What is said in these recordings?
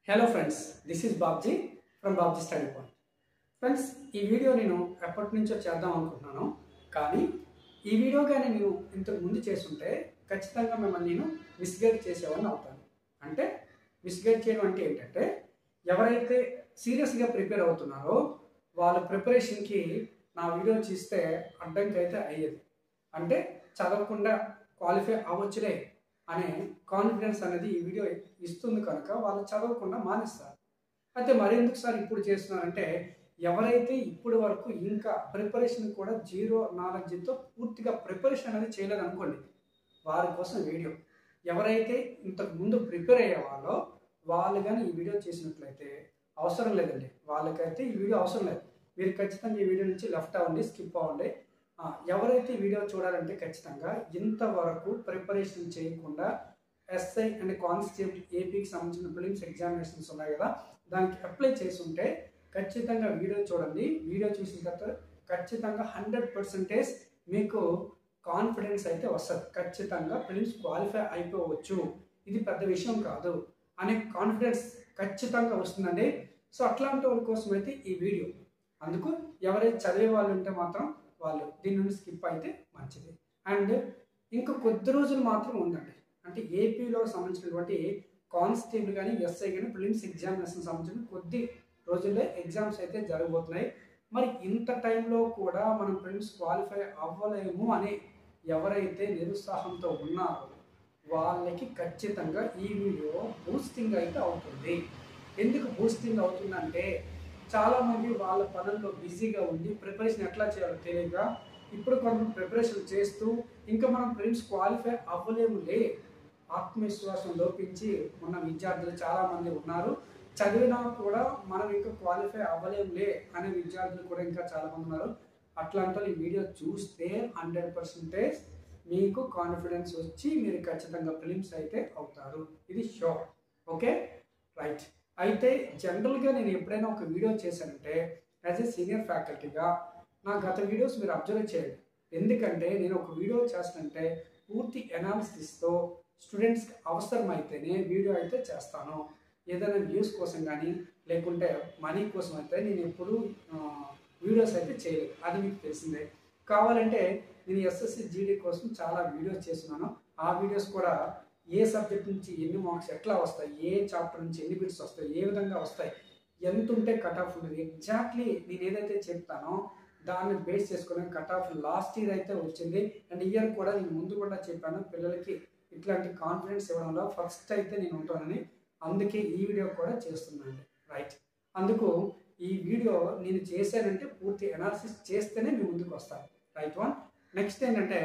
hello friends this is Babji from Babji study point friends ఈ video నేను ఎప్పటి నుంచో చేద్దాం అనుకుంటున్నాను కానీ ఈ వీడియో కానీ నేను ఇంతకు ముందు చేస్తుంటే ఖచ్చితంగా మిమ్మల్ని నేను మిస్గైడ్ చేసేవాడిని అవుతాను అంటే మిస్గైడ్ చేయడం అంటే ఏంటంటే ఎవరైతే సీరియస్గా ప్రిపేర్ అవుతున్నారో వాళ్ళ ప్రిపరేషన్కి నా వీడియో చూస్తే అడ్డంకి అయితే అయ్యేది అంటే చదవకుండా క్వాలిఫై అవ్వచ్చులే అనే కాన్ఫిడెన్స్ అనేది ఈ వీడియో ఇస్తుంది కనుక వాళ్ళు చదవకుండా మానేస్తారు అయితే మరెందుకు సార్ ఇప్పుడు చేస్తున్నారంటే ఎవరైతే ఇప్పటి వరకు ఇంకా ప్రిపరేషన్ కూడా జీరో నాలెడ్జ్తో పూర్తిగా ప్రిపరేషన్ అనేది చేయలేదు అనుకోండి వారి కోసం వీడియో ఎవరైతే ఇంతకు ముందు ప్రిపేర్ అయ్యే వాళ్ళో వాళ్ళు కానీ ఈ వీడియో చేసినట్లయితే అవసరం లేదండి వాళ్ళకైతే ఈ వీడియో అవసరం లేదు మీరు ఖచ్చితంగా ఈ వీడియో నుంచి లెఫ్ట్ అవ్వండి స్కిప్ అవ్వండి ఆ, ఎవరైతే ఈ వీడియో చూడాలంటే ఖచ్చితంగా ఇంతవరకు ప్రిపరేషన్ చేయకుండా ఎస్ఐ అండ్ కానిస్టేబుల్ ఏపీకి సంబంధించిన ఫిలిమ్స్ ఎగ్జామినేషన్స్ ఉన్నాయి కదా దానికి అప్లై చేసి ఉంటే ఖచ్చితంగా వీడియో చూడండి వీడియో చూసిన తర్వాత ఖచ్చితంగా హండ్రెడ్ పర్సెంటేజ్ మీకు కాన్ఫిడెన్స్ అయితే వస్తుంది ఖచ్చితంగా ఫిలిమ్స్ క్వాలిఫై అయిపోవచ్చు ఇది పెద్ద విషయం కాదు అనే కాన్ఫిడెన్స్ ఖచ్చితంగా వస్తుందండి సో అట్లాంటి వాళ్ళ కోసం అయితే ఈ వీడియో అందుకు ఎవరైతే చదివే వాళ్ళు ఉంటే మాత్రం వాళ్ళు దీని నుండి స్కిప్ అయితే మంచిది అండ్ ఇంకా కొద్ది రోజులు మాత్రం ఉందండి అంటే ఏపీలో సంబంధించినటువంటి కానిస్టేబుల్ కానీ ఎస్ఐ కానీ ఫిలిమ్స్ ఎగ్జామినేషన్ సంబంధించిన కొద్ది రోజుల్లో ఎగ్జామ్స్ అయితే జరగబోతున్నాయి మరి ఇంత టైంలో కూడా మనం ఫిలిమ్స్ క్వాలిఫై అవ్వలేము అని ఎవరైతే నిరుత్సాహంతో ఉన్నారో వాళ్ళకి ఖచ్చితంగా ఈ వీడియో బూస్టింగ్ అయితే అవుతుంది ఎందుకు బూస్టింగ్ అవుతుందంటే చాలామంది వాళ్ళ పనుల్లో బిజీగా ఉండి ప్రిపరేషన్ ఎట్లా చేయాలో తెలియక ఇప్పుడు కొంత ప్రిపరేషన్ చేస్తూ ఇంకా మనం ఫిలిమ్స్ క్వాలిఫై అవ్వలేములే ఆత్మవిశ్వాసం లోపించి ఉన్న విద్యార్థులు చాలామంది ఉన్నారు చదివినా కూడా మనం ఇంకా క్వాలిఫై అవ్వలేములే అనే విద్యార్థులు కూడా ఇంకా చాలామంది ఉన్నారు అట్లాంటి వాళ్ళు ఈ వీడియో చూస్తే హండ్రెడ్ పర్సెంటేజ్ మీకు కాన్ఫిడెన్స్ వచ్చి మీరు ఖచ్చితంగా ఫిలిమ్స్ అయితే అవుతారు ఇది షోర్ ఓకే రైట్ అయితే జనరల్గా నేను ఎప్పుడైనా ఒక వీడియో చేశానంటే యాజ్ ఏ సీనియర్ ఫ్యాకల్టీగా నా గత వీడియోస్ మీరు అబ్జర్వ్ చేయండి ఎందుకంటే నేను ఒక వీడియో చేస్తానంటే పూర్తి ఎనాలిసిస్తో స్టూడెంట్స్కి అవసరమైతేనే వీడియో అయితే చేస్తాను ఏదైనా వ్యూస్ కోసం కానీ లేకుంటే మనీ కోసం అయితే నేను ఎప్పుడు వీడియోస్ అయితే చేయలేదు అది మీకు తెలిసిందే కావాలంటే నేను ఎస్ఎస్సి జీడీ కోసం చాలా వీడియోస్ చేస్తున్నాను ఆ వీడియోస్ కూడా ఏ సబ్జెక్ట్ నుంచి ఎన్ని మార్క్స్ ఎట్లా వస్తాయి ఏ చాప్టర్ నుంచి ఎన్ని బిట్స్ వస్తాయి ఏ విధంగా వస్తాయి ఎంత ఉంటే కట్ ఆఫ్ ఉంటుంది ఎగ్జాక్ట్లీ నేను ఏదైతే చెప్తానో దాన్ని బేస్ చేసుకుని కట్ ఆఫ్ లాస్ట్ ఇయర్ అయితే వచ్చింది అండ్ ఇయర్ కూడా నేను ముందు కూడా చెప్పాను పిల్లలకి ఇట్లాంటి కాన్ఫిడెన్స్ ఇవ్వడంలో ఫస్ట్ అయితే నేను ఉంటానని అందుకే ఈ వీడియో కూడా చేస్తున్నాను రైట్ అందుకు ఈ వీడియో నేను చేశానంటే పూర్తి అనాలిసిస్ చేస్తేనే మీ ముందుకు వస్తాను రైట్ వన్ నెక్స్ట్ ఏంటంటే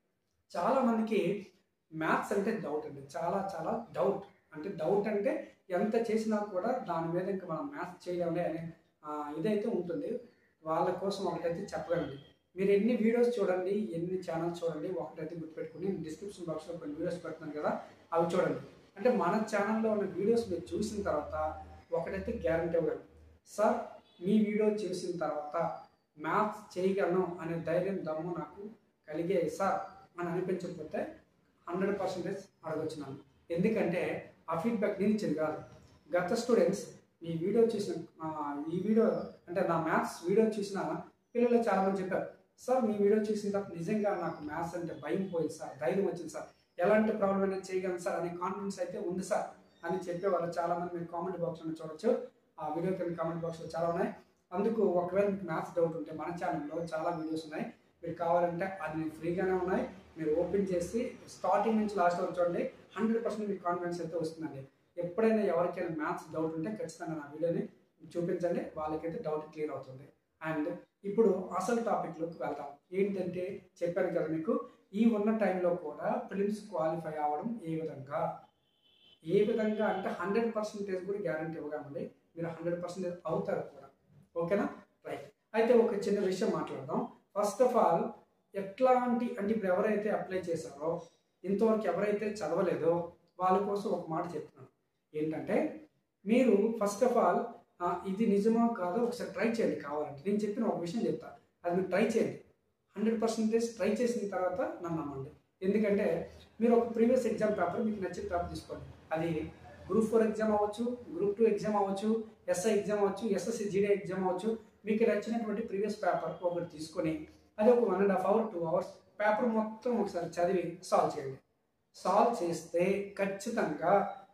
చాలామందికి మ్యాథ్స్ అంటే డౌట్ అండి చాలా చాలా డౌట్ అంటే డౌట్ అంటే ఎంత చేసినా కూడా దాని మీద ఇంకా మనం మ్యాథ్స్ చేయలేములే అనే ఆ, ఇదైతే ఉంటుంది వాళ్ళ కోసం ఒకటైతే చెప్పగలండి మీరు ఎన్ని వీడియోస్ చూడండి ఎన్ని ఛానల్స్ చూడండి ఒకటైతే గుర్తుపెట్టుకుని నేను డిస్క్రిప్షన్ బాక్స్లో కొన్ని వీడియోస్ పెడుతున్నాను కదా అవి చూడండి అంటే మన ఛానల్లో ఉన్న వీడియోస్ మీరు చూసిన తర్వాత ఒకటైతే గ్యారంటీ ఇవ్వగలను సార్ మీ వీడియో చేసిన తర్వాత మ్యాథ్స్ చేయగలను అనే ధైర్యం దమ్ము నాకు కలిగే సార్ అని అనిపించకపోతే హండ్రెడ్ పర్సెంటేజ్ అడగొచ్చు నన్ను ఎందుకంటే ఆ ఫీడ్బ్యాక్ నేను ఇచ్చేది కాదు గత స్టూడెంట్స్ ఈ వీడియో చూసిన ఆ, ఈ వీడియో అంటే నా మ్యాథ్స్ వీడియో చూసిన పిల్లలు చాలామంది చెప్పారు సార్ మీ వీడియో చూసిన తర్వాత నిజంగా నాకు మ్యాథ్స్ అంటే భయం పోయింది సార్ ధైర్యం వచ్చింది సార్ ఎలాంటి ప్రాబ్లం అయినా చేయగలను సార్ అనే కాన్ఫిడెన్స్ అయితే ఉంది సార్ అని చెప్పేవాళ్ళు చాలామంది మీరు కామెంట్ బాక్స్లో చూడొచ్చు ఆ వీడియో కింద కామెంట్ బాక్స్లో చాలా ఉన్నాయి అందుకు ఒకవేళ మీకు మ్యాథ్స్ డౌట్ ఉంటే మన ఛానల్లో చాలా వీడియోస్ ఉన్నాయి మీరు కావాలంటే అది ఫ్రీగానే ఉన్నాయి మీరు ఓపెన్ చేసి స్టార్టింగ్ నుంచి లాస్ట్ వరకు చూడండి హండ్రెడ్ పర్సెంట్ మీకు కాన్ఫిడెన్స్ అయితే వస్తుందండి ఎప్పుడైనా ఎవరికైనా మ్యాథ్స్ డౌట్ ఉంటే ఖచ్చితంగా నా వీడియోని చూపించండి వాళ్ళకైతే డౌట్ క్లియర్ అవుతుంది అండ్ ఇప్పుడు అసలు టాపిక్లోకి వెళ్తాం ఏంటంటే చెప్పాను కదా మీకు ఈ ఉన్న టైంలో కూడా ఫిలిమ్స్ క్వాలిఫై అవ్వడం ఏ విధంగా ఏ విధంగా అంటే హండ్రెడ్ పర్సెంటేజ్ కూడా గ్యారంటీ ఇవ్వగలండి మీరు హండ్రెడ్ పర్సెంటేజ్ అవుతారు కూడా ఓకేనా రైట్ అయితే ఒక చిన్న విషయం మాట్లాడదాం ఫస్ట్ ఆఫ్ ఆల్ ఎట్లాంటి అంటే ఇప్పుడు ఎవరైతే అప్లై చేశారో ఇంతవరకు ఎవరైతే చదవలేదో వాళ్ళ కోసం ఒక మాట చెప్తున్నాను ఏంటంటే మీరు ఫస్ట్ ఆఫ్ ఆల్ ఇది నిజమా కాదో ఒకసారి ట్రై చేయండి కావాలంటే నేను చెప్పిన ఒక విషయం చెప్తా అది మీరు ట్రై చేయండి హండ్రెడ్ పర్సెంటేజ్ ట్రై చేసిన తర్వాత నన్ను నమ్మండి ఎందుకంటే మీరు ఒక ప్రీవియస్ ఎగ్జామ్ పేపర్ మీకు నచ్చిన పేపర్ తీసుకోండి అది గ్రూప్ ఫోర్ ఎగ్జామ్ అవ్వచ్చు గ్రూప్ టూ ఎగ్జామ్ అవ్వచ్చు ఎస్ఐ ఎగ్జామ్ అవ్వచ్చు ఎస్ఎస్సి జీడీ ఎగ్జామ్ అవ్వచ్చు మీకు నచ్చినటువంటి ప్రీవియస్ పేపర్ ఒకటి తీసుకొని అది ఒక one and half hour two hours paper మొత్తం ఒకసారి చదివి సాల్వ్ చేయండి సాల్వ్ చేస్తే ఖచ్చితంగా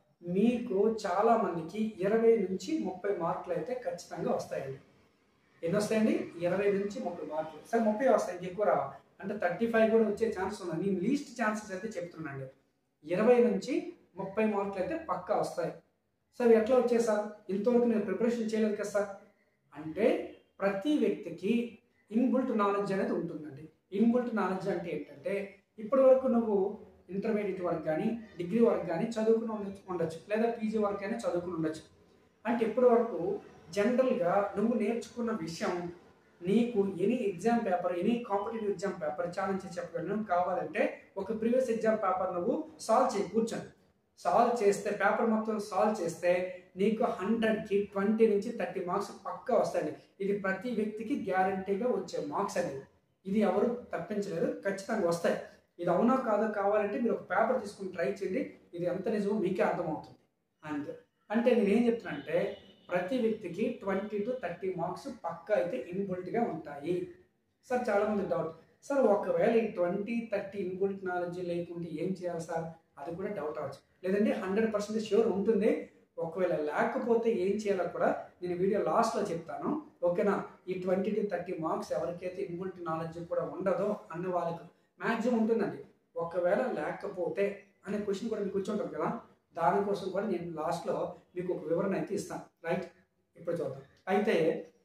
మీకు చాలా మందికి ఇరవై నుంచి ముప్పై మార్కులు అయితే ఖచ్చితంగా వస్తాయండి ఎన్ని వస్తాయండి ఇరవై నుంచి ముప్పై మార్కులు సరే ముప్పై వస్తాయి ఇంక ఎక్కువ రావా అంటే థర్టీ ఫైవ్ కూడా వచ్చే ఛాన్స్ ఉంది నేను లీస్ట్ ఛాన్సెస్ అయితే చెప్తున్నానండి ఇరవై నుంచి ముప్పై మార్కులు అయితే పక్కా వస్తాయి సార్ ఎట్లా వచ్చాయి సార్ ఇంతవరకు నేను ప్రిపరేషన్ చేయలేదు కదా సార్ అంటే ప్రతి వ్యక్తికి ఇన్బుల్ట్ నాలెడ్జ్ అనేది ఉంటుందండి ఇన్బుల్ట్ నాలెడ్జ్ అంటే ఏంటంటే ఇప్పటి వరకు నువ్వు ఇంటర్మీడియట్ వరకు కానీ డిగ్రీ వరకు కానీ చదువుకుని ఉండొచ్చు ఉండొచ్చు లేదా పీజీ వరకు అయినా చదువుకుని ఉండొచ్చు అంటే ఇప్పటి వరకు జనరల్గా నువ్వు నేర్చుకున్న విషయం నీకు any exam paper any competitive exam paper challenge చెప్పగలను కావాలంటే ఒక ప్రీవియస్ ఎగ్జామ్ పేపర్ నువ్వు సాల్వ్ చేయి కూర్చొని సాల్వ్ చేస్తే పేపర్ మొత్తం సాల్వ్ చేస్తే నీకు హండ్రెడ్కి ట్వంటీ నుంచి థర్టీ మార్క్స్ పక్కా వస్తాయండి ఇది ప్రతి వ్యక్తికి గ్యారంటీగా వచ్చే మార్క్స్ అనేది ఇది ఎవరు తప్పించలేరు ఖచ్చితంగా వస్తాయి ఇది అవునా కాదో కావాలంటే మీరు ఒక పేపర్ తీసుకుని ట్రై చేయండి ఇది ఎంత నిజమో మీకే అర్థమవుతుంది అండ్ అంటే నేనేం చెప్తున్నానంటే ప్రతి వ్యక్తికి ట్వంటీ టు థర్టీ మార్క్స్ పక్కా అయితే ఇన్బుల్ట్గా ఉంటాయి సార్ చాలామంది డౌట్ సార్ ఒకవేళ ఈ ట్వంటీ థర్టీ ఇన్బుల్ట్ నాలెడ్జ్ లేకుంటే ఏం చేయాలి సార్ అది కూడా డౌట్ అవ్వచ్చు లేదంటే హండ్రెడ్ పర్సెంట్ షూర్ ఉంటుంది ఒకవేళ లేకపోతే ఏం చేయాలో కూడా నేను వీడియో లాస్ట్లో చెప్తాను ఓకేనా ఈ ట్వంటీ టు థర్టీ మార్క్స్ ఎవరికైతే ఇన్బుల్ట్ నాలెడ్జ్ కూడా ఉండదో అన్న వాళ్ళకి మ్యాక్సిమం ఉంటుందండి ఒకవేళ లేకపోతే అనే క్వశ్చన్ కూడా మీకు వచ్చి ఉంటుంది కదా దానికోసం కూడా నేను లాస్ట్లో మీకు ఒక వివరణ అయితే ఇస్తాను రైట్ ఇప్పుడు చూద్దాం అయితే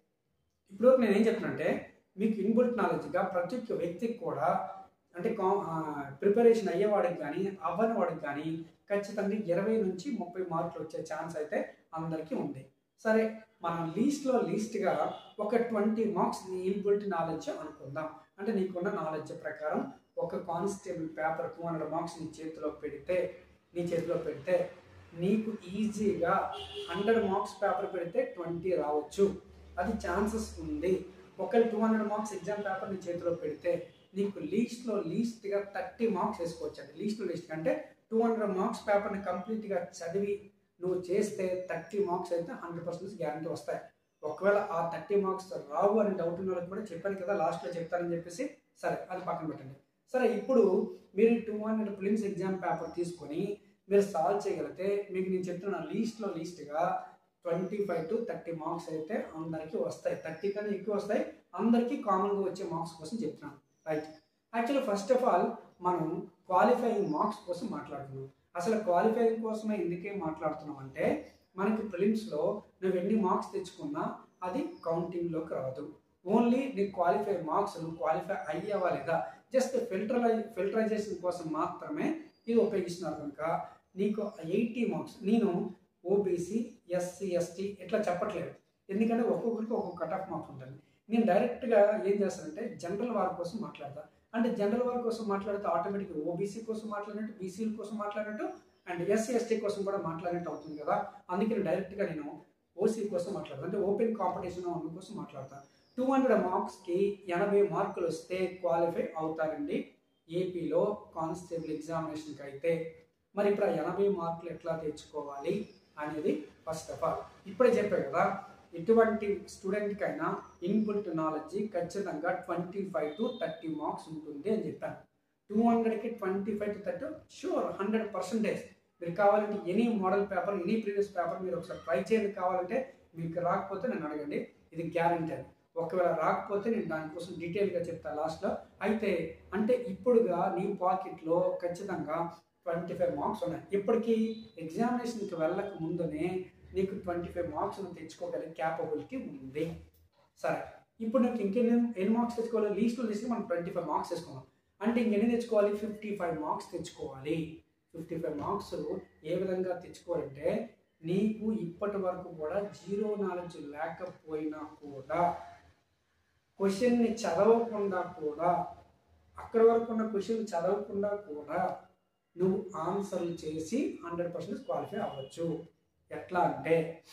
ఇప్పుడు నేను ఏం చెప్తున్నానంటే మీకు ఇన్బుల్ట్ నాలెడ్జ్గా ప్రతి ఒక్క వ్యక్తికి కూడా అంటే కా ప్రిపరేషన్ అయ్యేవాడికి కానీ అవ్వని వాడికి కానీ ఖచ్చితంగా ఇరవై నుంచి ముప్పై మార్కులు వచ్చే ఛాన్స్ అయితే అందరికీ ఉంది సరే మనం లీస్ట్లో లీస్ట్గా ఒక ట్వంటీ మార్క్స్ నీ ఇన్బుల్ట్ నాలెడ్జ్ అనుకుందాం అంటే నీకున్న నాలెడ్జ్ ప్రకారం ఒక constable paper two hundred marks నీ చేతిలో పెడితే నీ చేతిలో పెడితే నీకు ఈజీగా హండ్రెడ్ మార్క్స్ పేపర్ పెడితే ట్వంటీ రావచ్చు అది ఛాన్సెస్ ఉంది ఒకవేళ two hundred marks exam paper నీ చేతిలో పెడితే నీకు లీస్ట్లో లీస్ట్గా థర్టీ మార్క్స్ వేసుకోవచ్చు అండి లీస్ట్లో లీస్ట్ అంటే టూ హండ్రెడ్ మార్క్స్ పేపర్ని కంప్లీట్గా చదివి నువ్వు చేస్తే థర్టీ మార్క్స్ అయితే హండ్రెడ్ పర్సెంట్ గ్యారంటీ వస్తాయి ఒకవేళ ఆ థర్టీ మార్క్స్ రావు అని డౌట్ ఉన్న వాళ్ళకి కూడా చెప్పాను కదా లాస్ట్లో చెప్తానని చెప్పేసి సరే అది పక్కన పెట్టండి సరే ఇప్పుడు మీరు two hundred films exam paper తీసుకొని మీరు సాల్వ్ చేయగలిగితే మీకు నేను చెప్తున్న లీస్ట్లో లీస్ట్గా twenty five to thirty marks అయితే అందరికీ వస్తాయి థర్టీ కన్నా ఎక్కువ వస్తాయి అందరికీ కామన్గా వచ్చే మార్క్స్ కోసం చెప్తున్నాను right actually first of all మనం క్వాలిఫైయింగ్ మార్క్స్ కోసం మాట్లాడుతున్నాం అసలు క్వాలిఫైయింగ్ కోసమే ఎందుకే మాట్లాడుతున్నాం అంటే మనకి ప్రిలిమ్స్లో నువ్వు ఎన్ని మార్క్స్ తెచ్చుకున్నా అది కౌంటింగ్లోకి రాదు ఓన్లీ నీకు క్వాలిఫై మార్క్స్ నువ్వు క్వాలిఫై అయ్యావా లేదా జస్ట్ ఫిల్టరై ఫిల్టరైజేషన్ కోసం మాత్రమే ఇది ఉపయోగిస్తున్నారు కనుక నీకు ఎయిటీ మార్క్స్ నేను ఓబీసీ ఎస్సీ ఎస్టీ ఇట్లా చెప్పట్లేదు ఎందుకంటే ఒక్కొక్కరికి ఒక్కొక్క కట్ ఆఫ్ మార్క్స్ ఉంటుంది నేను డైరెక్ట్గా ఏం చేస్తానంటే జనరల్ వారి కోసం మాట్లాడతా అంటే జనరల్ వారి కోసం మాట్లాడితే ఆటోమేటిక్గా ఓబీసీ కోసం మాట్లాడినట్టు బీసీల కోసం మాట్లాడినట్టు అండ్ ఎస్సీ ఎస్టీ కోసం కూడా మాట్లాడినట్టు అవుతుంది కదా అందుకని డైరెక్ట్గా నేను ఓసీ కోసం మాట్లాడతాను అంటే ఓపెన్ కాంపిటీషన్ ఉన్న కోసం మాట్లాడతాను టూ హండ్రెడ్ మార్క్స్కి ఎనభై మార్కులు వస్తే క్వాలిఫై అవుతారండి ఏపీలో కానిస్టేబుల్ ఎగ్జామినేషన్కి అయితే మరి ఇప్పుడు ఆ ఎనభై మార్కులు ఎట్లా తెచ్చుకోవాలి అనేది ఫస్ట్ ఆఫ్ ఆల్ ఇప్పుడే చెప్పాను కదా ఎటువంటి స్టూడెంట్కైనా ఇన్పుట్ నాలెడ్జ్ ఖచ్చితంగా twenty five to thirty marks ఉంటుంది అని చెప్పాను టూ హండ్రెడ్కి twenty five to thirty sure hundred percentage మీరు కావాలంటే any model paper any previous paper మీరు ఒకసారి ట్రై చేయండి కావాలంటే మీకు రాకపోతే నన్ను అడగండి ఇది గ్యారంటీ అని ఒకవేళ రాకపోతే నేను దానికోసం డీటెయిల్గా చెప్తాను లాస్ట్లో అయితే అంటే ఇప్పుడుగా నీ పాకెట్లో ఖచ్చితంగా ట్వంటీ ఫైవ్ మార్క్స్ ఉన్నాయి ఇప్పటికీ ఎగ్జామినేషన్కి వెళ్ళక ముందునే నీకు ట్వంటీ ఫైవ్ మార్క్స్ తెచ్చుకోగలిగే క్యాపబిలిటీ ఉంది సరే ఇప్పుడు నీకు ఇంకెన్ని ఎన్ని మార్క్స్ తెచ్చుకోవాలి లీస్ట్ లీస్ట్ మనం ట్వంటీ ఫైవ్ మార్క్స్ తెచ్చుకున్నాం అంటే ఇంకెన్ని తెచ్చుకోవాలి ఫిఫ్టీ ఫైవ్ మార్క్స్ తెచ్చుకోవాలి ఫిఫ్టీ ఫైవ్ మార్క్స్ ఏ విధంగా తెచ్చుకోవాలంటే నీకు ఇప్పటి వరకు కూడా జీరో నాలెడ్జ్ లేకపోయినా కూడా క్వశ్చన్ని చదవకుండా కూడా అక్కడి వరకు ఉన్న క్వశ్చన్ చదవకుండా కూడా నువ్వు ఆన్సర్లు చేసి హండ్రెడ్ పర్సెంట్ క్వాలిఫై అవ్వచ్చు ఎట్లా అంటే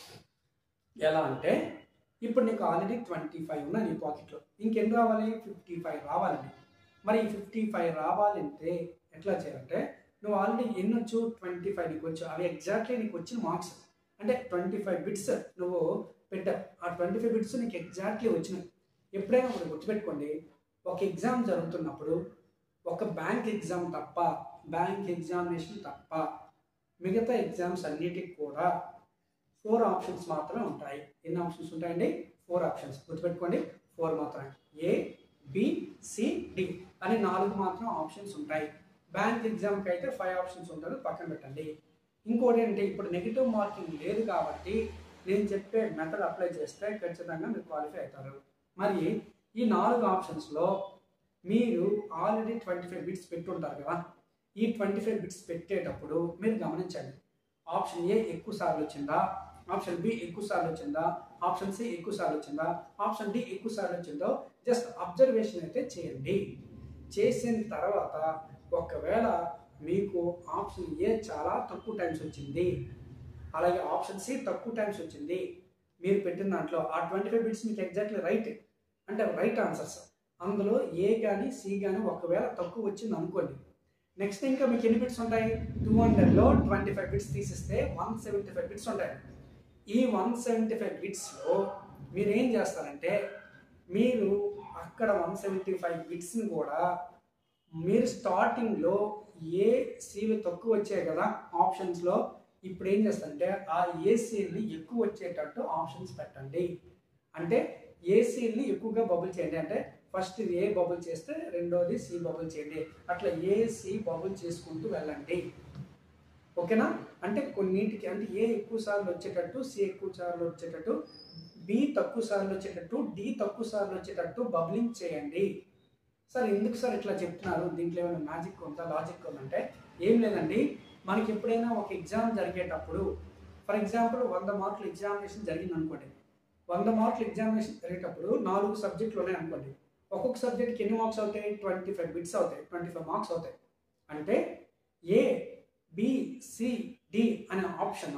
ఎలా అంటే ఇప్పుడు నీకు ఆల్రెడీ ట్వంటీ ఫైవ్ ఉన్నాయి నీ పాకెట్లో ఇంకెన్ని రావాలి ఫిఫ్టీ ఫైవ్ రావాలండి మరి ఈ ఫిఫ్టీ ఫైవ్ రావాలంటే ఎట్లా చేయాలంటే నువ్వు ఆల్రెడీ ఎన్ని వచ్చు ట్వంటీ ఫైవ్ నీకు వచ్చు అవి ఎగ్జాక్ట్లీ నీకు వచ్చిన మార్క్స్ అంటే ట్వంటీ ఫైవ్ బిట్స్ నువ్వు పెట్టావు ఆ ట్వంటీ ఫైవ్ బిట్స్ నీకు ఎగ్జాక్ట్లీ వచ్చినాయి ఎప్పుడైనా ఒకటి గుర్తుపెట్టుకోండి ఒక ఎగ్జామ్ జరుగుతున్నప్పుడు ఒక బ్యాంక్ ఎగ్జామ్ తప్ప బ్యాంక్ ఎగ్జామినేషన్ తప్ప మిగతా ఎగ్జామ్స్ అన్నిటికి కూడా ఫోర్ ఆప్షన్స్ మాత్రమే ఉంటాయి ఎన్ని ఆప్షన్స్ ఉంటాయండి ఫోర్ ఆప్షన్స్ గుర్తుపెట్టుకోండి ఫోర్ మాత్రమే ఏ బి సి డి అని నాలుగు మాత్రం ఆప్షన్స్ ఉంటాయి బ్యాంక్ ఎగ్జామ్కి అయితే ఫైవ్ ఆప్షన్స్ ఉంటుంది పక్కన పెట్టండి ఇంకోటి ఏంటంటే ఇప్పుడు నెగిటివ్ మార్కింగ్ లేదు కాబట్టి నేను చెప్పే మెథడ్ అప్లై చేస్తే ఖచ్చితంగా మీరు క్వాలిఫై అవుతారు మరి ఈ నాలుగు ఆప్షన్స్లో మీరు ఆల్రెడీ ట్వంటీ ఫైవ్ బిట్స్ పెట్టుంటారు కదా ఈ ట్వంటీ ఫైవ్ బిట్స్ పెట్టేటప్పుడు మీరు గమనించండి ఆప్షన్ ఏ ఎక్కువ సార్లు వచ్చిందా ఆప్షన్ బి ఎక్కువ సార్లు వచ్చిందా ఆప్షన్ సి ఎక్కువ సార్లు వచ్చిందా ఆప్షన్ డి ఎక్కువ సార్లు వచ్చిందో జస్ట్ అబ్జర్వేషన్ అయితే చేయండి చేసిన తర్వాత ఒకవేళ మీకు ఆప్షన్ ఏ చాలా తక్కువ టైమ్స్ వచ్చింది అలాగే ఆప్షన్ సి తక్కువ టైమ్స్ వచ్చింది మీరు పెట్టిన దాంట్లో ఆ ట్వంటీ ఫైవ్ బిట్స్ మీకు ఎగ్జాక్ట్లీ రైట్ అంటే రైట్ ఆన్సర్స్ అందులో ఏ కానీ సి కానీ ఒకవేళ తక్కువ వచ్చింది అనుకోండి నెక్స్ట్ ఇంకా మీకు ఎన్ని బిట్స్ ఉంటాయి టూ హండ్రెడ్లో ట్వంటీ ఫైవ్ బిట్స్ తీసిస్తే వన్ సెవెంటీ ఫైవ్ బిట్స్ ఉంటాయి ఈ వన్ సెవెంటీ ఫైవ్ బిట్స్లో మీరు ఏం చేస్తారంటే మీరు అక్కడ వన్ సెవెంటీ ఫైవ్ బిట్స్ని కూడా మీరు స్టార్టింగ్లో ఏ సీలు తక్కువ వచ్చాయి కదా ఆప్షన్స్లో ఇప్పుడు ఏం చేస్తారంటే ఆ ఏసీని ఎక్కువ వచ్చేటట్టు ఆప్షన్స్ పెట్టండి అంటే ఏసీని ఎక్కువగా బబుల్ చేయండి అంటే ఫస్ట్ ఇది ఏ బబుల్ చేస్తే రెండోది సి బబుల్ చేయండి అట్లా ఏ సి బబుల్ చేసుకుంటూ వెళ్ళండి ఓకేనా అంటే కొన్నింటికి అంటే ఏ ఎక్కువ సార్లు వచ్చేటట్టు సి ఎక్కువ సార్లు వచ్చేటట్టు బి తక్కువ సార్లు వచ్చేటట్టు డి తక్కువ సార్లు వచ్చేటట్టు బబ్లింగ్ చేయండి సార్ ఎందుకు సార్ ఇట్లా చెప్తున్నారు దీంట్లో ఏమైనా మ్యాజిక్ ఉందా లాజిక్ ఉందంటే ఏం లేదండి మనకి ఎప్పుడైనా ఒక ఎగ్జామ్ జరిగేటప్పుడు ఫర్ ఎగ్జాంపుల్ వంద మార్కులు ఎగ్జామినేషన్ జరిగింది అనుకోండి వంద మార్కులు ఎగ్జామినేషన్ జరిగేటప్పుడు నాలుగు సబ్జెక్టులు ఉన్నాయి అనుకోండి ఒక్కొక్క సబ్జెక్ట్కి ఎన్ని మార్క్స్ అవుతాయి ట్వంటీ ఫైవ్ బిట్స్ అవుతాయి ట్వంటీ ఫైవ్ మార్క్స్ అవుతాయి అంటే ఏ బి సి డి అనే ఆప్షన్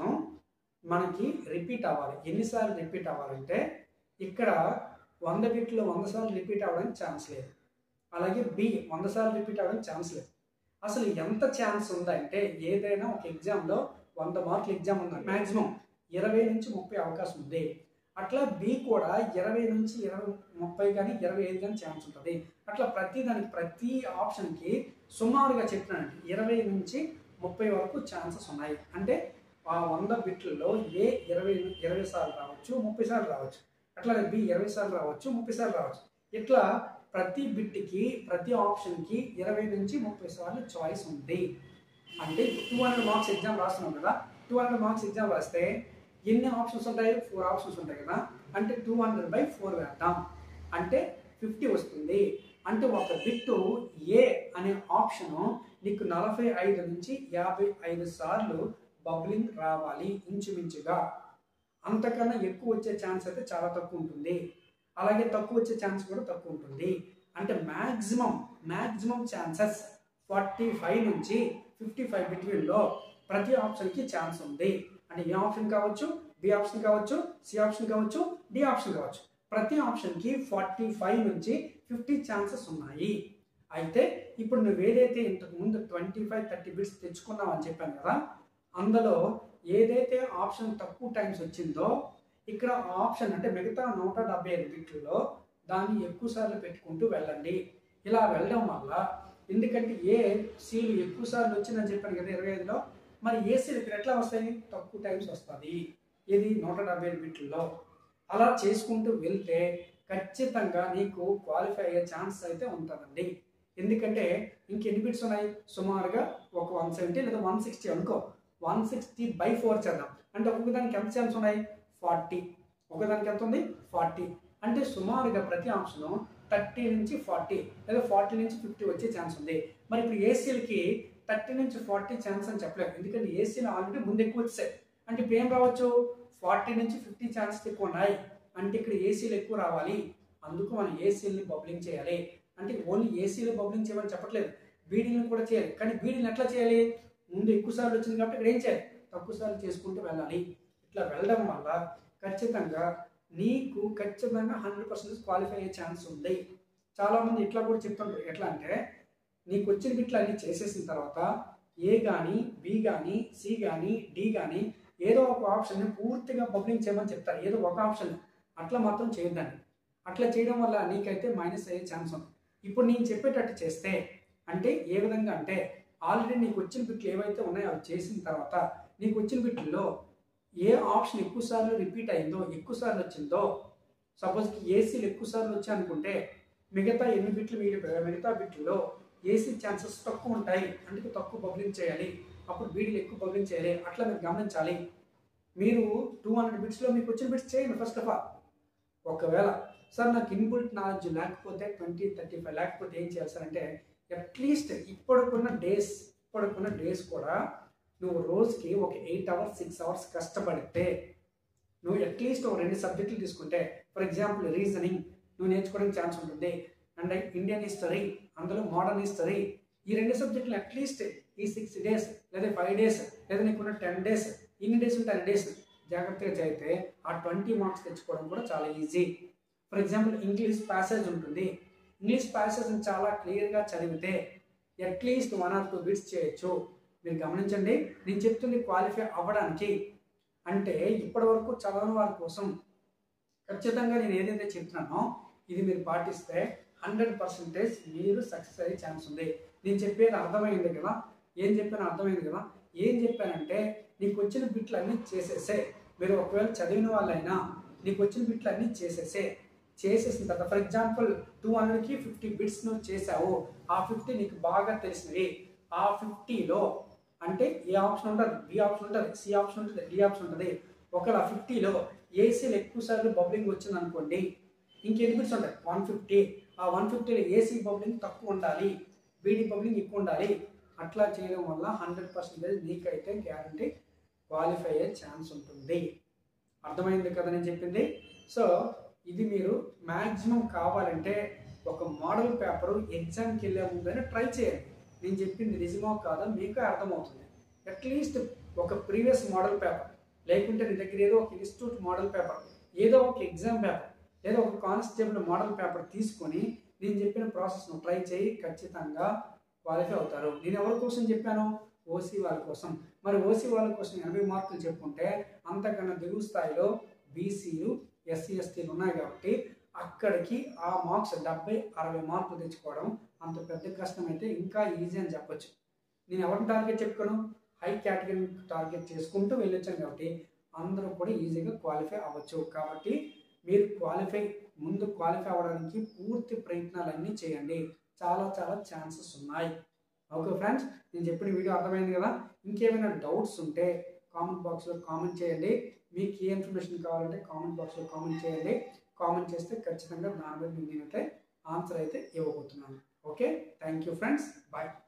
మనకి రిపీట్ అవ్వాలి ఎన్నిసార్లు రిపీట్ అవ్వాలంటే ఇక్కడ వంద బిట్లు వంద సార్లు రిపీట్ అవ్వడానికి ఛాన్స్ లేదు అలాగే బి వంద సార్లు రిపీట్ అవ్వడానికి ఛాన్స్ లేదు అసలు ఎంత ఛాన్స్ ఉందంటే ఏదైనా ఒక ఎగ్జామ్లో వంద మార్కుల ఎగ్జామ్ ఉంది మ్యాక్సిమం ఇరవై నుంచి ముప్పై అవకాశం ఉంది అట్లా బి కూడా ఇరవై నుంచి ఇరవై ముప్పై కానీ ఇరవై ఐదు కానీ ఛాన్స్ ఉంటుంది అట్లా ప్రతి దానికి ప్రతి ఆప్షన్కి సుమారుగా చెప్పినానండి ఇరవై నుంచి ముప్పై వరకు ఛాన్సెస్ ఉన్నాయి అంటే ఆ వంద బిట్లలో ఏ ఇరవై ఇరవై సార్లు రావచ్చు ముప్పై సార్లు రావచ్చు అట్లాగే బి ఇరవై సార్లు రావచ్చు ముప్పై సార్లు రావచ్చు ఇట్లా ప్రతి బిట్కి ప్రతి ఆప్షన్కి ఇరవై నుంచి ముప్పై సార్లు చాయిస్ ఉంది అంటే టూ హండ్రెడ్ మార్క్స్ ఎగ్జామ్ రాస్తున్నాం కదా టూ హండ్రెడ్ మార్క్స్ ఎగ్జామ్ రాస్తే ఎన్ని ఆప్షన్స్ ఉంటాయి ఫోర్ ఆప్షన్స్ ఉంటాయి కదా అంటే టూ హండ్రెడ్ బై ఫోర్ వేద్దాం అంటే ఫిఫ్టీ వస్తుంది అంటే ఒక బిట్టు ఏ అనే ఆప్షన్ నీకు నలభై ఐదు నుంచి యాభై ఐదు సార్లు బబ్లింగ్ రావాలి ఇంచుమించుగా అంతకన్నా ఎక్కువ వచ్చే ఛాన్స్ అయితే చాలా తక్కువ ఉంటుంది అలాగే తక్కువ వచ్చే ఛాన్స్ కూడా తక్కువ ఉంటుంది అంటే maximum maximum chances forty five నుంచి ఫిఫ్టీ ఫైవ్ బిట్వీన్లో ప్రతి ఆప్షన్కి ఛాన్స్ ఉంది అంటే ఏ ఆప్షన్ కావచ్చు బి ఆప్షన్ కావచ్చు సి ఆప్షన్ కావచ్చు డి ఆప్షన్ కావచ్చు ప్రతి ఆప్షన్కి ఫార్టీ ఫైవ్ నుంచి ఫిఫ్టీ ఛాన్సెస్ ఉన్నాయి అయితే ఇప్పుడు నువ్వు ఏదైతే ఇంతకు ముందు ట్వంటీ ఫైవ్ థర్టీ బిట్స్ తెచ్చుకున్నావు అని చెప్పాను కదా అందులో ఏదైతే ఆప్షన్ తక్కువ టైమ్స్ వచ్చిందో ఇక్కడ ఆప్షన్ అంటే మిగతా నూట డెబ్బై ఐదు బిట్లలో దాన్ని ఎక్కువ సార్లు పెట్టుకుంటూ వెళ్ళండి ఇలా వెళ్ళడం వల్ల ఎందుకంటే ఏ సీలు ఎక్కువ సార్లు వచ్చిందని చెప్పాను కదా ఇరవై ఐదులో మరి ఏ సీలు ఇక్కడ ఎట్లా వస్తాయి తక్కువ టైమ్స్ వస్తుంది ఇది నూట డెబ్బై ఐదు బిట్లలో అలా చేసుకుంటూ వెళ్తే ఖచ్చితంగా నీకు క్వాలిఫై అయ్యే ఛాన్స్ అయితే ఉంటుందండి ఎందుకంటే ఇంకెన్ని బిట్స్ ఉన్నాయి సుమారుగా ఒక వన్ సెవెంటీ లేదా వన్ సిక్స్టీ అనుకో వన్ సిక్స్టీ బై ఫోర్ చేద్దాం అంటే ఒక్కొక్క దానికి ఎంత ఛాన్స్ ఉన్నాయి ఫార్టీ ఒకదానికి ఎంత ఉంది ఫార్టీ అంటే సుమారుగా ప్రతి ఆప్షన్ థర్టీ నుంచి ఫార్టీ లేదా ఫార్టీ నుంచి ఫిఫ్టీ వచ్చే ఛాన్స్ ఉంది మరి ఇప్పుడు ఏసీలకి థర్టీ నుంచి ఫార్టీ ఛాన్స్ అని చెప్పలేదు ఎందుకంటే ఏసీలు ఆల్రెడీ ముందు ఎక్కువ వచ్చాయి అంటే ఇప్పుడు ఏం రావచ్చు ఫార్టీ నుంచి ఫిఫ్టీ ఛాన్సెస్ ఎక్కువ ఉన్నాయి అంటే ఇక్కడ ఏసీలు ఎక్కువ రావాలి అందుకు మనం ఏసీలని బబ్లింగ్ చేయాలి అంటే ఓన్లీ ఏసీలు బబ్లింగ్ చేయమని చెప్పట్లేదు బీడీలను కూడా చేయాలి కానీ బీడీని ఎట్లా చేయాలి ముందు ఎక్కువ సార్లు వచ్చింది కాబట్టి ఇక్కడ ఏం చేయాలి తక్కువ సార్లు చేసుకుంటూ వెళ్ళాలి ఇట్లా వెళ్ళడం వల్ల ఖచ్చితంగా నీకు ఖచ్చితంగా హండ్రెడ్ పర్సెంట్ క్వాలిఫై అయ్యే ఛాన్స్ ఉంది చాలామంది ఇట్లా కూడా చెప్తుంటారు ఎట్లా అంటే నీకు వచ్చిన బిట్లు అన్ని చేసేసిన తర్వాత ఏ కానీ బి కానీ సి కానీ డి కానీ ఏదో ఒక ఆప్షన్ని పూర్తిగా బబ్లింగ్ చేయమని చెప్తారు ఏదో ఒక ఆప్షన్ అట్లా మాత్రం చేయొద్దండి అట్లా చేయడం వల్ల నీకైతే మైనస్ అయ్యే ఛాన్స్ ఉంది ఇప్పుడు నేను చెప్పేటట్టు చేస్తే అంటే ఏ విధంగా అంటే ఆల్రెడీ నీకు వచ్చిన బిట్లు ఏవైతే ఉన్నాయో అవి చేసిన తర్వాత నీకు వచ్చిన బిట్లలో ఏ ఆప్షన్ ఎక్కువ సార్లు రిపీట్ అయిందో ఎక్కువ సార్లు వచ్చిందో సపోజ్కి ఏసీలు ఎక్కువ సార్లు వచ్చాయి అనుకుంటే మిగతా ఎన్ని బిట్లు మిగిలిపోయాయి మిగతా బిట్లలో ఏసీ ఛాన్సెస్ తక్కువ ఉంటాయి అందుకే తక్కువ బబ్లింగ్ చేయాలి అప్పుడు బీడీలు ఎక్కువ బబ్లింగ్ చేయాలి అట్లా మీరు గమనించాలి మీరు టూ హండ్రెడ్ బిట్స్లో మీకు వచ్చిన బిట్స్ చేయండి ఫస్ట్ ఆఫ్ ఆల్ ఒకవేళ సార్ నాకు ఇన్బుల్ట్ నాలెడ్జ్ లేకపోతే ట్వంటీ థర్టీ ఫైవ్ లేకపోతే ఏం చేయాలి సార్ అంటే అట్లీస్ట్ ఇప్పటికున్న డేస్ ఇప్పటికున్న డేస్ కూడా నువ్వు రోజుకి ఒక ఎయిట్ అవర్స్ సిక్స్ అవర్స్ కష్టపడితే నువ్వు అట్లీస్ట్ ఒక రెండు సబ్జెక్టులు తీసుకుంటే ఫర్ ఎగ్జాంపుల్ రీజనింగ్ నువ్వు నేర్చుకోవడానికి ఛాన్స్ ఉంటుంది అండ్ ఇండియన్ హిస్టరీ అందులో మోడర్న్ హిస్టరీ ఈ రెండు సబ్జెక్టులు అట్లీస్ట్ ఈ సిక్స్ డేస్ లేదా ఫైవ్ డేస్ లేదా నీకున్న టెన్ డేస్ ఇన్ని డేస్ ఉంటే అన్ని డేస్ జాగ్రత్తగా చదివితే ఆ ట్వంటీ మార్క్స్ తెచ్చుకోవడం కూడా చాలా easy for example English passage ఉంటుంది ఇంగ్లీష్ ప్యాసేజ్ని చాలా క్లియర్గా చదివితే at least one or two bits చేయొచ్చు మీరు గమనించండి నేను చెప్తుంది క్వాలిఫై అవ్వడానికి అంటే ఇప్పటి వరకు చదవని వారి కోసం ఖచ్చితంగా నేను ఏదైతే చెప్తున్నానో ఇది మీరు పాటిస్తే హండ్రెడ్ పర్సెంటేజ్ మీరు సక్సెస్ అయ్యే ఛాన్స్ ఉంది నేను చెప్పేది అర్థమైంది కదా ఏం చెప్పాను అర్థమైంది కదా ఏం చెప్పానంటే నీకు వచ్చిన బిట్లు అన్నీ చేసేసే మీరు ఒకవేళ చదివిన వాళ్ళైనా నీకు వచ్చిన బిట్లు అన్నీ చేసేసే చేసేసిన తర్వాత ఫర్ ఎగ్జాంపుల్ టూ హండ్రెడ్కి ఫిఫ్టీ బిట్స్ నువ్వు చేసావు ఆ ఫిఫ్టీ నీకు బాగా తెలిసినవి ఆ ఫిఫ్టీలో అంటే ఏ ఆప్షన్ ఉంటుంది బి ఆప్షన్ ఉంటుంది సి ఆప్షన్ ఉంటుంది డి ఆప్షన్ ఉంటుంది ఒకవేళ ఫిఫ్టీలో ఏసీలు ఎక్కువ సార్లు బబ్లింగ్ వచ్చింది అనుకోండి ఇంకెన్ని బిట్స్ ఉంటాయి వన్ ఫిఫ్టీ ఆ వన్ ఫిఫ్టీలో ఏసీ బబ్లింగ్ తక్కువ ఉండాలి బీడీ బబ్లింగ్ ఎక్కువ ఉండాలి అట్లా చేయడం వల్ల హండ్రెడ్ పర్సెంటేజ్ నీకైతే గ్యారంటీ క్వాలిఫై అయ్యే ఛాన్స్ ఉంటుంది అర్థమైంది కదా నేను చెప్పింది సో ఇది మీరు మ్యాక్సిమం కావాలంటే ఒక మోడల్ పేపరు ఎగ్జామ్కి వెళ్ళే ముందని ట్రై చేయండి నేను చెప్పింది నిజమో కాదో మీకు అర్థమవుతుంది అట్లీస్ట్ ఒక ప్రీవియస్ మోడల్ పేపర్ లేకుంటే నీ దగ్గర ఏదో ఒక ఇన్స్టిట్యూట్ మోడల్ పేపర్ ఏదో ఒక ఎగ్జామ్ పేపర్ లేదా ఒక కానిస్టేబుల్ మోడల్ పేపర్ తీసుకొని నేను చెప్పిన ప్రాసెస్ను ట్రై చేయి ఖచ్చితంగా క్వాలిఫై అవుతారు నేను ఎవరి కోసం చెప్పాను ఓసీ వాళ్ళ కోసం మరి ఓసీ వాళ్ళ కోసం ఎనభై మార్కులు చెప్పుకుంటే అంతకన్నా దిగువ స్థాయిలో బీసీలు ఎస్సీ ఎస్టీలు ఉన్నాయి కాబట్టి అక్కడికి ఆ మార్క్స్ డెబ్బై అరవై మార్కులు తెచ్చుకోవడం అంత పెద్ద కష్టం అయితే ఇంకా ఈజీ అని చెప్పొచ్చు నేను ఎవరిని టార్గెట్ చెప్పుకోను హై కేటగిరీ టార్గెట్ చేసుకుంటూ వెళ్ళొచ్చాను కాబట్టి అందరూ కూడా ఈజీగా క్వాలిఫై అవ్వచ్చు కాబట్టి మీరు క్వాలిఫై ముందు క్వాలిఫై అవ్వడానికి పూర్తి ప్రయత్నాలన్నీ చేయండి చాలా చాలా ఛాన్సెస్ ఉన్నాయి ఓకే ఫ్రెండ్స్ నేను చెప్పిన వీడియో అర్థమైంది కదా ఇంకేమైనా డౌట్స్ ఉంటే కామెంట్ బాక్స్లో కామెంట్ చేయండి మీకు ఏ ఇన్ఫర్మేషన్ కావాలంటే కామెంట్ బాక్స్లో కామెంట్ చేయండి కామెంట్ చేస్తే ఖచ్చితంగా దాని మీద నేనైతే ఆన్సర్ అయితే ఇవ్వబోతున్నాను okay thank you friends bye